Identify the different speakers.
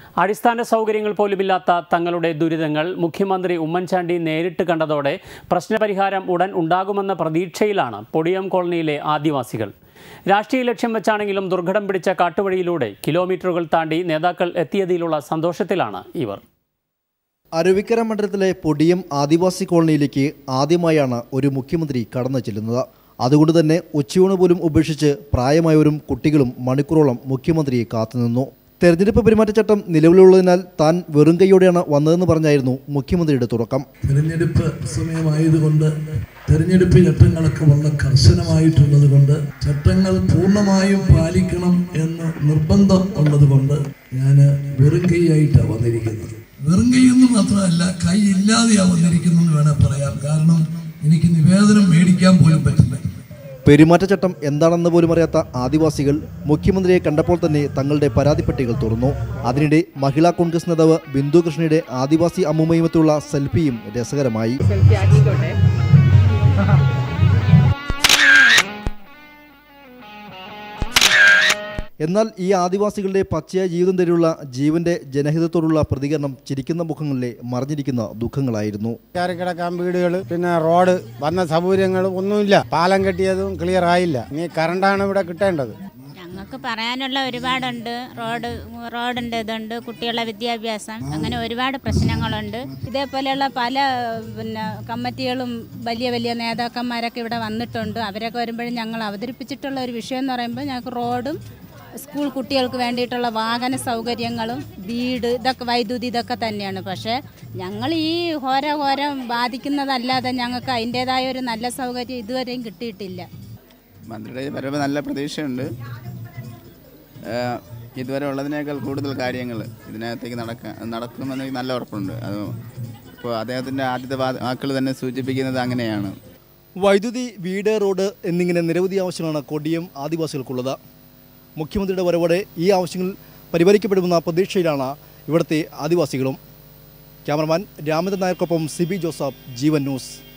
Speaker 1: അടിസ്ഥാന സൗകര്യങ്ങൾ പോലുമില്ലാത്ത തങ്ങളുടെ ദുരിതങ്ങൾ മുഖ്യമന്ത്രി ഉമ്മൻചാണ്ടി നേരിട്ട് കണ്ടതോടെ പ്രശ്നപരിഹാരം ഉടൻ ഉണ്ടാകുമെന്ന പ്രതീക്ഷയിലാണ് പൊടിയം കോളനിയിലെ ആദിവാസികൾ രാഷ്ട്രീയ ലക്ഷ്യം വെച്ചാണെങ്കിലും ദുർഘടം പിടിച്ച കാട്ടുവഴിയിലൂടെ കിലോമീറ്ററുകൾ താണ്ടി നേതാക്കൾ എത്തിയതിലുള്ള സന്തോഷത്തിലാണ് ഇവർ
Speaker 2: അരുവിക്കര മണ്ഡലത്തിലെ പൊടിയം ആദിവാസി കോളനിയിലേക്ക് ആദ്യമായാണ് ഒരു മുഖ്യമന്ത്രി കടന്നു ചെല്ലുന്നത് അതുകൊണ്ട് തന്നെ ഉച്ചയൂണ് പോലും ഉപേക്ഷിച്ച് പ്രായമായവരും കുട്ടികളും മണിക്കൂറോളം മുഖ്യമന്ത്രിയെ കാത്തുനിന്നു തെരഞ്ഞെടുപ്പ് പെരുമാറ്റച്ചട്ടം നിലവിലുള്ളതിനാൽ താൻ വെറും കൈയോടെയാണ് വന്നതെന്ന് പറഞ്ഞായിരുന്നു മുഖ്യമന്ത്രിയുടെ തുടക്കം
Speaker 3: തെരഞ്ഞെടുപ്പ് സമയമായതുകൊണ്ട് തെരഞ്ഞെടുപ്പ് ചട്ടങ്ങളൊക്കെ വളരെ കർശനമായിട്ടുള്ളത് കൊണ്ട് ചട്ടങ്ങൾ പൂർണ്ണമായും പാലിക്കണം എന്ന് നിർബന്ധം ഉള്ളത് കൊണ്ട് ഞാൻ വെറും കൈയായിട്ടാണ് വന്നിരിക്കുന്നത് വെറും കൈയെന്ന് മാത്രമല്ല കൈ ഇല്ലാതെയാണ് വന്നിരിക്കുന്നതെന്ന് വേണേൽ പറയാം കാരണം എനിക്ക് നിവേദനം മേടിക്കാൻ പോലും പറ്റില്ല
Speaker 2: പെരുമാറ്റച്ചട്ടം എന്താണെന്ന് പോലും അറിയാത്ത ആദിവാസികൾ മുഖ്യമന്ത്രിയെ കണ്ടപ്പോൾ തന്നെ തങ്ങളുടെ പരാതിപ്പെട്ടികൾ തുറന്നു അതിനിടെ മഹിളാ കോൺഗ്രസ് നേതാവ് ബിന്ദു കൃഷ്ണയുടെ ആദിവാസി അമ്മുമയുമത്തുള്ള സെൽഫിയും രസകരമായി എന്നാൽ ഈ ആദിവാസികളുടെ പച്ചയായ ജീവിതം തരെയുള്ള ജീവന്റെ ജനഹിതത്തോടുള്ള പ്രതികരണം ചിരിക്കുന്ന മുഖങ്ങളിലെ മറിഞ്ഞിരിക്കുന്ന ദുഃഖങ്ങളായിരുന്നു
Speaker 4: കയറി കിടക്കാൻ വീടുകൾ പിന്നെ റോഡ് വന്ന സൗകര്യങ്ങൾ ഒന്നുമില്ല പാലം കെട്ടിയതും ക്ലിയർ ആയില്ല ഇനി കറണ്ടാണ് ഇവിടെ കിട്ടേണ്ടത്
Speaker 5: ഞങ്ങൾക്ക് പറയാനുള്ള ഒരുപാടുണ്ട് റോഡ് റോഡിൻ്റെ ഇതുണ്ട് കുട്ടികളുടെ വിദ്യാഭ്യാസം അങ്ങനെ ഒരുപാട് പ്രശ്നങ്ങളുണ്ട് ഇതേപോലെയുള്ള പല പിന്നെ കമ്മിറ്റികളും വലിയ വലിയ നേതാക്കന്മാരൊക്കെ ഇവിടെ വന്നിട്ടുണ്ട് അവരൊക്കെ വരുമ്പോഴും ഞങ്ങൾ അവതരിപ്പിച്ചിട്ടുള്ള ഒരു വിഷയം എന്ന് പറയുമ്പോൾ ഞങ്ങൾക്ക് റോഡും സ്കൂൾ കുട്ടികൾക്ക് വേണ്ടിയിട്ടുള്ള വാഹന സൗകര്യങ്ങളും വീട് ഇതൊക്കെ വൈദ്യുതി ഇതൊക്കെ തന്നെയാണ് പക്ഷേ ഞങ്ങൾ ഈ ഹോര ഹോരം ബാധിക്കുന്നതല്ലാതെ ഞങ്ങൾക്ക് അതിൻ്റെതായ ഒരു നല്ല സൗകര്യം ഇതുവരെയും കിട്ടിയിട്ടില്ല
Speaker 6: മന്ത്രിയുടെ വരവ് നല്ല പ്രതീക്ഷയുണ്ട് ഏഹ് ഇതുവരെ ഉള്ളതിനേക്കാൾ കൂടുതൽ കാര്യങ്ങൾ ഇതിനകത്തേക്ക് നടക്കാൻ നടക്കുമെന്ന് എനിക്ക് നല്ല ഉറപ്പുണ്ട് അത് ഇപ്പോൾ അദ്ദേഹത്തിൻ്റെ ആദ്യത്തെ വാ- വാക്കുകൾ തന്നെ സൂചിപ്പിക്കുന്നത് അങ്ങനെയാണ്
Speaker 2: വൈദ്യുതി വീട് റോഡ് എന്നിങ്ങനെ നിരവധി ആവശ്യങ്ങളാണ് കൊടിയം ആദിവാസികൾക്കുള്ളത് മുഖ്യമന്ത്രിയുടെ വരവോടെ ഈ ആവശ്യങ്ങൾ പരിപാലിക്കപ്പെടുമെന്ന പ്രതീക്ഷയിലാണ് ഇവിടുത്തെ ആദിവാസികളും ക്യാമറമാൻ രാമചന്ദ്രൻ നായർക്കൊപ്പം സിബി ജോസഫ് ജീവൻ ന്യൂസ്